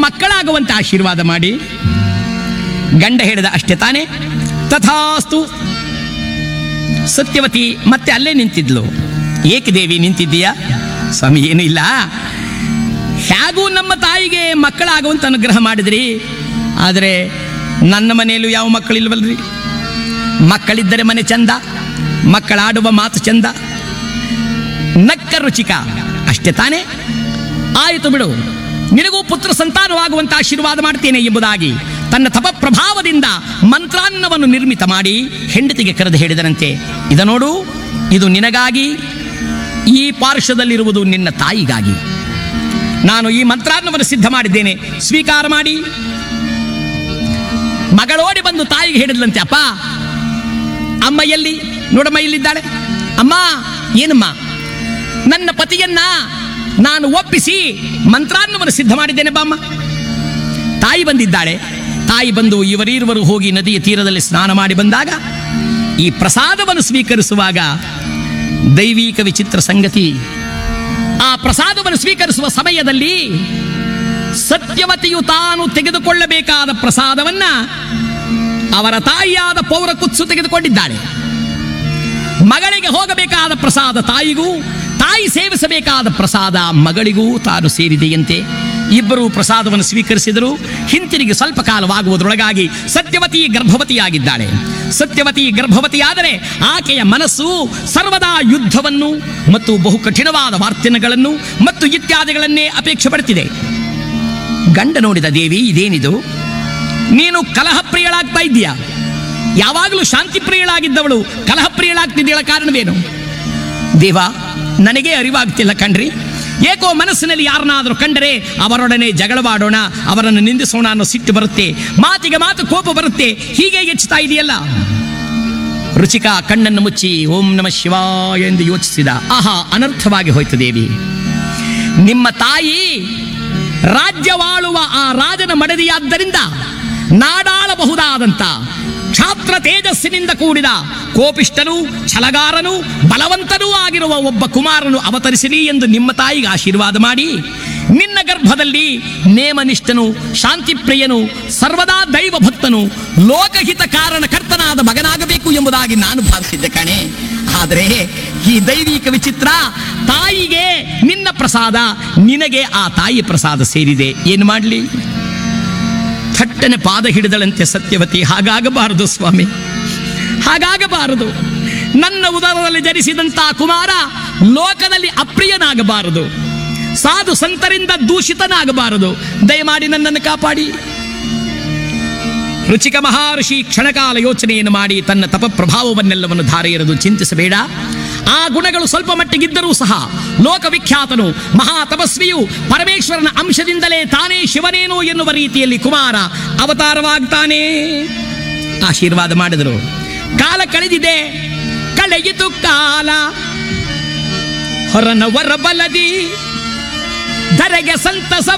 ಮಕ್ಕಳಾಗುವಂತೆ ಆಶೀರ್ವಾದ ಮಾಡಿ ಗಂಡ ಹೇಳಿದ ಅಷ್ಟೇ ತಾನೇ ತಥಾಸ್ತು ಸತ್ಯವತಿ ಮತ್ತೆ ಅಲ್ಲೇ ನಿಂತಿದ್ಲು ಏಕೆ ದೇವಿ ನಿಂತಿದ್ದೀಯಾ ಸ್ವಾಮಿ ಏನು ಇಲ್ಲ ಹೇಗೂ ನಮ್ಮ ತಾಯಿಗೆ ಮಕ್ಕಳಾಗುವಂತ ಅನುಗ್ರಹ ಮಾಡಿದ್ರಿ ಆದರೆ ನನ್ನ ಮನೆಯಲ್ಲೂ ಯಾವ ಮಕ್ಕಳಿಲ್ವಲ್ರಿ ಮಕ್ಕಳಿದ್ದರೆ ಮನೆ ಚಂದ ಮಕ್ಕಳಾಡುವ ಮಾತು ಚಂದ ನಕ್ಕ ರುಚಿಕ ಅಷ್ಟೇ ತಾನೇ ಆಯಿತು ಬಿಡು ನಿನಗೂ ಪುತ್ರ ಸಂತಾನವಾಗುವಂತ ಆಶೀರ್ವಾದ ಮಾಡ್ತೇನೆ ಎಂಬುದಾಗಿ ತನ್ನ ತಪ ಪ್ರಭಾವದಿಂದ ಮಂತ್ರಾನ್ನವನ್ನು ನಿರ್ಮಿತ ಮಾಡಿ ಹೆಂಡತಿಗೆ ಕರೆದು ಹೇಳಿದನಂತೆ ಇದ ನೋಡು ಇದು ನಿನಗಾಗಿ ಈ ಪಾರ್ಶ್ವದಲ್ಲಿರುವುದು ನಿನ್ನ ತಾಯಿಗಾಗಿ ನಾನು ಈ ಮಂತ್ರಾನ್ನವನ್ನು ಸಿದ್ಧ ಮಾಡಿದ್ದೇನೆ ಸ್ವೀಕಾರ ಮಾಡಿ ಮಗಳೋಡಿ ಬಂದು ತಾಯಿಗೆ ಹೇಳಿದ್ಲಂತೆ ಅಪ್ಪ ಅಮ್ಮ ಎಲ್ಲಿ ನೋಡಮ್ಮ ಇಲ್ಲಿದ್ದಾಳೆ ಅಮ್ಮ ಏನಮ್ಮ ನನ್ನ ಪತಿಯನ್ನ ನಾನು ಒಪ್ಪಿಸಿ ಮಂತ್ರಾನ್ನವನ್ನು ಸಿದ್ಧ ಮಾಡಿದ್ದೇನೆ ಬಾಮ್ಮ ತಾಯಿ ಬಂದಿದ್ದಾಳೆ ತಾಯಿ ಬಂದು ಇವರೀರುವರು ಹೋಗಿ ನದಿಯ ತೀರದಲ್ಲಿ ಸ್ನಾನ ಮಾಡಿ ಬಂದಾಗ ಈ ಪ್ರಸಾದವನ್ನು ಸ್ವೀಕರಿಸುವಾಗ ದೈವಿಕ ವಿಚಿತ್ರ ಸಂಗತಿ ಆ ಪ್ರಸಾದವನ್ನು ಸ್ವೀಕರಿಸುವ ಸಮಯದಲ್ಲಿ ಸತ್ಯವತಿಯು ತಾನು ತೆಗೆದುಕೊಳ್ಳಬೇಕಾದ ಪ್ರಸಾದವನ್ನ ಅವರ ತಾಯಿಯಾದ ಪೌರ ಕುತ್ಸು ತೆಗೆದುಕೊಂಡಿದ್ದಾಳೆ ಮಗಳಿಗೆ ಹೋಗಬೇಕಾದ ಪ್ರಸಾದ ತಾಯಿಗೂ ತಾಯಿ ಸೇವಿಸಬೇಕಾದ ಪ್ರಸಾದ ಮಗಳಿಗೂ ತಾನು ಸೇರಿದೆಯಂತೆ ಇಬ್ಬರು ಪ್ರಸಾದವನ್ನು ಸ್ವೀಕರಿಸಿದರು ಹಿಂತಿರುಗಿ ಸ್ವಲ್ಪ ಕಾಲವಾಗುವುದರೊಳಗಾಗಿ ಸತ್ಯವತಿ ಗರ್ಭವತಿಯಾಗಿದ್ದಾಳೆ ಸತ್ಯವತಿ ಗರ್ಭವತಿಯಾದರೆ ಆಕೆಯ ಮನಸ್ಸು ಸರ್ವದಾ ಯುದ್ಧವನ್ನು ಮತ್ತು ಬಹು ಕಠಿಣವಾದ ವಾರ್ತೆನಗಳನ್ನು ಮತ್ತು ಇತ್ಯಾದಿಗಳನ್ನೇ ಅಪೇಕ್ಷೆ ಪಡುತ್ತಿದೆ ಗಂಡ ನೋಡಿದ ದೇವಿ ಇದೇನಿದು ನೀನು ಕಲಹ ಪ್ರಿಯಳಾಗ್ತಾ ಇದ್ದೀಯಾ ಯಾವಾಗಲೂ ಶಾಂತಿ ಪ್ರಿಯಳಾಗಿದ್ದವಳು ಕಲಹ ಪ್ರಿಯಳಾಗ್ತಿದ್ದೀಳ ಕಾರಣವೇನು ದೇವ ನನಗೆ ಅರಿವಾಗ್ತಿಲ್ಲ ಕಣ್ರಿ ಏಕೋ ಮನಸ್ಸಿನಲ್ಲಿ ಯಾರನ್ನಾದರೂ ಕಂಡರೆ ಅವರೊಡನೆ ಜಗಳವಾಡೋಣ ಅವರನ್ನು ನಿಂದಿಸೋಣ ಅನ್ನೋ ಸಿಟ್ಟು ಬರುತ್ತೆ ಮಾತಿಗೆ ಮಾತು ಕೋಪ ಬರುತ್ತೆ ಹೀಗೆ ಹೆಚ್ಚುತ್ತಾ ಇದೆಯಲ್ಲ ರುಚಿಕ ಕಣ್ಣನ್ನು ಮುಚ್ಚಿ ಓಂ ನಮ ಶಿವಾಯ ಎಂದು ಯೋಚಿಸಿದ ಆಹಾ ಅನರ್ಥವಾಗಿ ಹೋಯ್ತು ದೇವಿ ನಿಮ್ಮ ತಾಯಿ ರಾಜ್ಯವಾಳುವ ಆ ರಾಜನ ಮಡದಿಯಾದ್ದರಿಂದ ನಾಡಾಳಬಹುದಾದಂತ ಕ್ಷಾತ್ರ ತೇಜಸ್ಸಿನಿಂದ ಕೂಡಿದ ಕೋಪಿಷ್ಟನು ಛಲಗಾರನು ಬಲವಂತನೂ ಆಗಿರುವ ಒಬ್ಬ ಕುಮಾರನು ಅವತರಿಸಲಿ ಎಂದು ನಿಮ್ಮ ತಾಯಿಗೆ ಆಶೀರ್ವಾದ ಮಾಡಿ ನಿನ್ನ ಗರ್ಭದಲ್ಲಿ ನೇಮನಿಷ್ಠನು ಶಾಂತಿಪ್ರಿಯನು ಸರ್ವದಾ ದೈವ ಭಕ್ತನು ಲೋಕಹಿತ ಕಾರಣಕರ್ತನಾದ ಮಗನಾಗಬೇಕು ಎಂಬುದಾಗಿ ನಾನು ಭಾವಿಸಿದ್ದೆ ಕಣೆ ಆದರೆ ಈ ದೈವಿಕ ವಿಚಿತ್ರ ತಾಯಿಗೆ ನಿನ್ನ ಪ್ರಸಾದ ನಿನಗೆ ಆ ತಾಯಿ ಪ್ರಸಾದ ಸೇರಿದೆ ಏನು ಮಾಡಲಿ ಥಟ್ಟನೆ ಪಾದ ಹಿಡಿದಳಂತೆ ಸತ್ಯವತಿ ಹಾಗಾಗಬಾರದು ಸ್ವಾಮಿ ಹಾಗಾಗಬಾರದು ನನ್ನ ಉದರದಲ್ಲಿ ಜನಿಸಿದಂತ ಕುಮಾರ ಲೋಕದಲ್ಲಿ ಅಪ್ರಿಯನಾಗಬಾರದು ಸಾಧು ಸಂತರಿಂದ ದೂಷಿತನಾಗಬಾರದು ದಯಮಾಡಿ ನನ್ನನ್ನು ಕಾಪಾಡಿ ರುಚಿಕ ಮಹರ್ಷಿ ಕ್ಷಣಕಾಲ ಯೋಚನೆಯನ್ನು ಮಾಡಿ ತನ್ನ ತಪ ಪ್ರಭಾವವನ್ನೆಲ್ಲವನ್ನು ಧಾರೆ ಎರೆದು ಚಿಂತಿಸಬೇಡ ಆ ಗುಣಗಳು ಸ್ವಲ್ಪ ಮಟ್ಟಿಗಿದ್ದರೂ ಸಹ ಲೋಕವಿಖ್ಯಾತನು ಮಹಾ ತಪಸ್ವಿಯು ಪರಮೇಶ್ವರನ ಅಂಶದಿಂದಲೇ ತಾನೇ ಶಿವನೇನು ಎನ್ನುವ ರೀತಿಯಲ್ಲಿ ಕುಮಾರ ಅವತಾರವಾಗ್ತಾನೆ ಆಶೀರ್ವಾದ ಮಾಡಿದರು ಕಾಲ ಕಳೆದಿದೆ ಕಳೆಯಿತು ಕಾಲ ಹೊರನವರ ಬಲದಿ ಧರೆಗೆ ಸಂತಸ